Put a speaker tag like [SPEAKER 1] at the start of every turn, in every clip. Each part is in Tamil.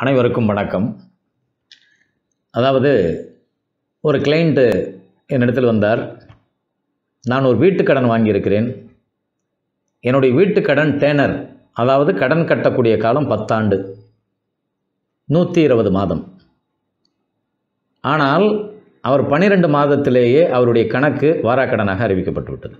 [SPEAKER 1] அனைவருக்கும் வணக்கம் அதாவது ஒரு கிளைண்ட்டு என்னிடத்தில் வந்தார் நான் ஒரு வீட்டு கடன் வாங்கியிருக்கிறேன் என்னுடைய வீட்டு கடன் டேனர் அதாவது கடன் கட்டக்கூடிய காலம் பத்தாண்டு நூற்றி இருபது மாதம் ஆனால் அவர் பன்னிரெண்டு மாதத்திலேயே அவருடைய கணக்கு வாராக்கடனாக அறிவிக்கப்பட்டு விட்டது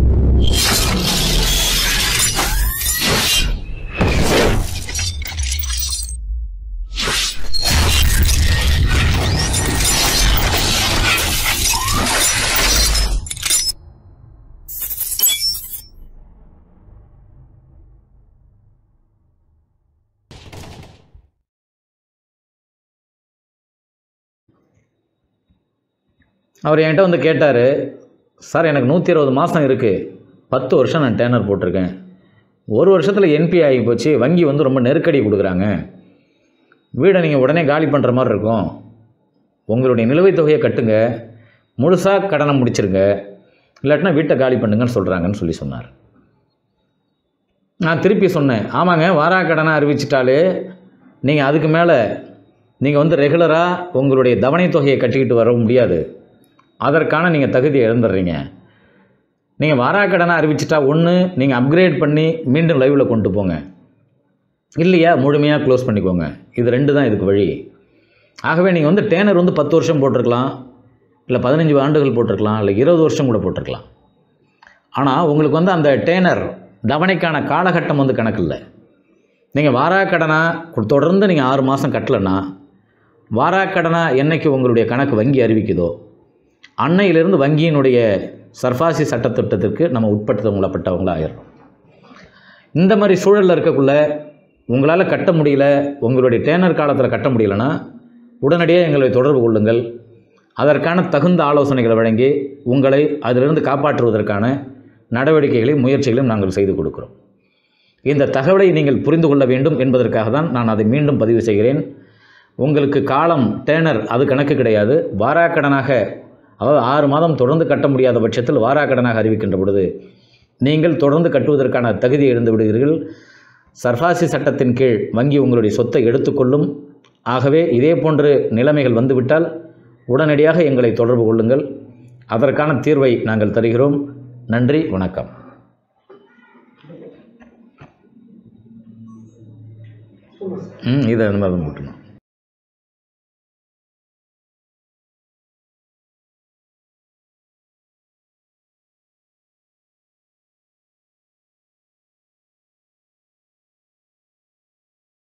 [SPEAKER 1] அவர் என்கிட்ட வந்து கேட்டார் சார் எனக்கு நூற்றி இருபது மாதம் இருக்குது பத்து வருஷம் நான் டேனர் போட்டிருக்கேன் ஒரு வருஷத்தில் என்பி ஆகி போச்சு வங்கி வந்து ரொம்ப நெருக்கடி கொடுக்குறாங்க வீடை நீங்கள் உடனே காலி பண்ணுற மாதிரி இருக்கும் உங்களுடைய நிலுவைத் தொகையை கட்டுங்க முழுசாக கடனை முடிச்சிருங்க இல்லாட்டினா வீட்டை காலி பண்ணுங்கன்னு சொல்கிறாங்கன்னு சொல்லி சொன்னார் நான் திருப்பி சொன்னேன் ஆமாங்க வாரா கடனை அறிவிச்சிட்டாலே நீங்கள் அதுக்கு மேலே நீங்கள் வந்து ரெகுலராக உங்களுடைய தவணை தொகையை கட்டிக்கிட்டு வர முடியாது அதற்கான நீங்கள் தகுதியை இழந்துடுறீங்க நீங்கள் வாராக்கடனை அறிவிச்சிட்டா ஒன்று நீங்கள் அப்கிரேட் பண்ணி மீண்டும் லைவில் கொண்டு போங்க இல்லையா முழுமையாக க்ளோஸ் பண்ணிக்கோங்க இது ரெண்டு தான் இதுக்கு வழி ஆகவே நீங்கள் வந்து டேனர் வந்து பத்து வருஷம் போட்டிருக்கலாம் இல்லை பதினஞ்சு ஆண்டுகள் போட்டிருக்கலாம் இல்லை இருபது வருஷம் கூட போட்டிருக்கலாம் ஆனால் உங்களுக்கு வந்து அந்த டேனர் தவணைக்கான காலகட்டம் வந்து கணக்கு இல்லை நீங்கள் வாராக்கடனாக தொடர்ந்து நீங்கள் ஆறு மாதம் கட்டலைன்னா வாராக்கடனாக என்னைக்கு உங்களுடைய கணக்கு வங்கி அறிவிக்குதோ அன்னையிலிருந்து வங்கியினுடைய சர்ஃபாசி சட்டத்திட்டத்திற்கு நம்ம உட்படுத்தவங்களப்பட்டவங்களாக ஆயிடுறோம் இந்த மாதிரி சூழலில் இருக்கக்குள்ள உங்களால் கட்ட முடியல உங்களுடைய டேனர் காலத்தில் கட்ட முடியலன்னா உடனடியாக எங்களை தொடர்பு கொள்ளுங்கள் அதற்கான தகுந்த ஆலோசனைகளை வழங்கி உங்களை அதிலிருந்து காப்பாற்றுவதற்கான நடவடிக்கைகளையும் முயற்சிகளையும் நாங்கள் செய்து கொடுக்கிறோம் இந்த தகவலை நீங்கள் புரிந்து கொள்ள வேண்டும் என்பதற்காக தான் நான் அதை மீண்டும் பதிவு செய்கிறேன் உங்களுக்கு காலம் டேனர் அது கணக்கு கிடையாது வாராக்கடனாக அதாவது ஆறு மாதம் தொடர்ந்து கட்ட முடியாத பட்சத்தில் வாராக்கடனாக அறிவிக்கின்ற பொழுது நீங்கள் தொடர்ந்து கட்டுவதற்கான தகுதியை இழந்து விடுவீர்கள் சர்ஃபாசி சட்டத்தின் கீழ் வங்கி உங்களுடைய சொத்தை எடுத்துக்கொள்ளும் ஆகவே இதே போன்று நிலைமைகள் வந்துவிட்டால் உடனடியாக எங்களை தொடர்பு கொள்ளுங்கள் அதற்கான தீர்வை நாங்கள் தருகிறோம் நன்றி வணக்கம் ம் இதை அந்த மாதிரி தான் போட்டுணும்